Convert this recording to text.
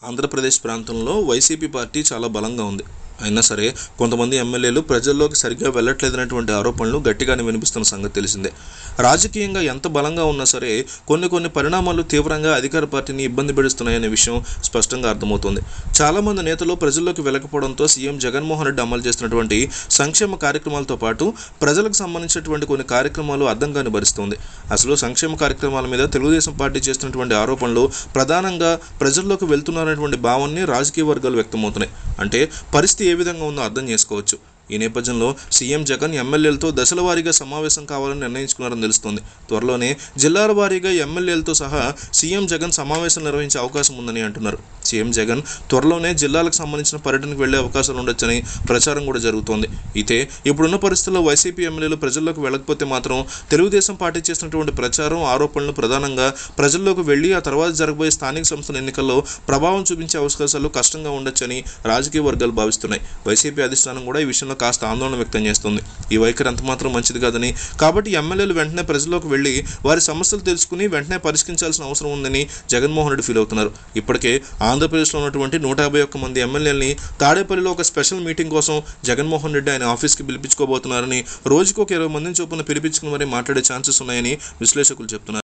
ఆంధ్రప్రదేశ్ ప్రాంతంలో YCP party చాలా బలంగా ఉంది అయినా సరే కొంతమంది ఎమ్మెల్యేలు ప్రజల్లోకి సరిగ్గా వెళ్ళట్లేదనేటువంటి ఆరోపణలు గట్టిగానే వినిపిస్తున్న సంగతి తెలిసిందే రాజకీయంగా ఎంత బలంగా ఉన్నా సరే కొన్ని కొన్ని పరిణామాలు తీవ్రంగా అధికార పార్టీని ఇబ్బంది పెడుస్తున్నాయనే విషయం స్పష్టంగా అర్థమవుతుంది చాలామంది నేతలు ప్రజల్లోకి వెళ్ళకపోవడంతో సీఎం జగన్మోహన్ రెడ్డి అమలు చేస్తున్నటువంటి సంక్షేమ కార్యక్రమాలతో పాటు ప్రజలకు సంబంధించినటువంటి కొన్ని కార్యక్రమాలు అర్థం కాని భరిస్తుంది అసలు సంక్షేమ కార్యక్రమాల మీద తెలుగుదేశం పార్టీ చేస్తున్నటువంటి ఆరోపణలు ప్రధానంగా ప్రజల్లోకి వెళ్తున్నారనేటువంటి భావాన్ని రాజకీయ వర్గాలు వ్యక్తమవుతున్నాయి అంటే పరిస్థితి ఏ విధంగా ఉందో అర్థం చేసుకోవచ్చు ఈ నేపథ్యంలో సీఎం జగన్ ఎమ్మెల్యేలతో దశల వారీగా సమావేశం కావాలని నిర్ణయించుకున్నారని తెలుస్తోంది త్వరలోనే జిల్లాల వారీగా ఎమ్మెల్యేలతో సహా సీఎం జగన్ సమావేశం నిర్వహించే అవకాశం ఉందని అంటున్నారు సీఎం జగన్ త్వరలోనే జిల్లాలకు సంబంధించిన పర్యటనకు వెళ్లే అవకాశాలు ఉండొచ్చని ప్రచారం కూడా జరుగుతోంది అయితే ఇప్పుడున్న పరిస్థితుల్లో వైసీపీ ఎమ్మెల్యేలు ప్రజల్లోకి వెళ్ళకపోతే మాత్రం తెలుగుదేశం పార్టీ చేసినటువంటి ప్రచారం ఆరోపణలు ప్రధానంగా ప్రజల్లోకి వెళ్ళి ఆ తర్వాత జరగబోయే స్థానిక సంస్థల ఎన్నికల్లో ప్రభావం చూపించే అవకాశాలు కష్టంగా ఉండొచ్చని రాజకీయ వర్గాలు భావిస్తున్నాయి వైసీపీ అధిష్టానం కూడా ఈ విషయంలో కాస్త ఆందోళన వ్యక్తం చేస్తుంది ఈ వైఖరి అంత మాత్రం మంచిది కాదని కాబట్టి ఎమ్మెల్యేలు వెంటనే ప్రజల్లోకి వెళ్ళి వారి సమస్యలు తెలుసుకుని వెంటనే పరిష్కరించాల్సిన అవసరం ఉందని జగన్మోహన్ రెడ్డి ఫీల్ అవుతున్నారు ఇప్పటికే ఆంధ్రప్రదేశ్లో ఉన్నటువంటి నూట యాభై ఒక్క మంది ఎమ్మెల్యేలని తాడేపల్లిలో ఒక స్పెషల్ మీటింగ్ కోసం జగన్మోహన్ రెడ్డి ఆయన ఆఫీస్కి పిలిపించుకోబోతున్నారని రోజుకు ఒక ఇరవై మందిని చొప్పున పిలిపించుకుని మరీ మాట్లాడే ఛాన్సెస్ ఉన్నాయని విశ్లేషకులు చెప్తున్నారు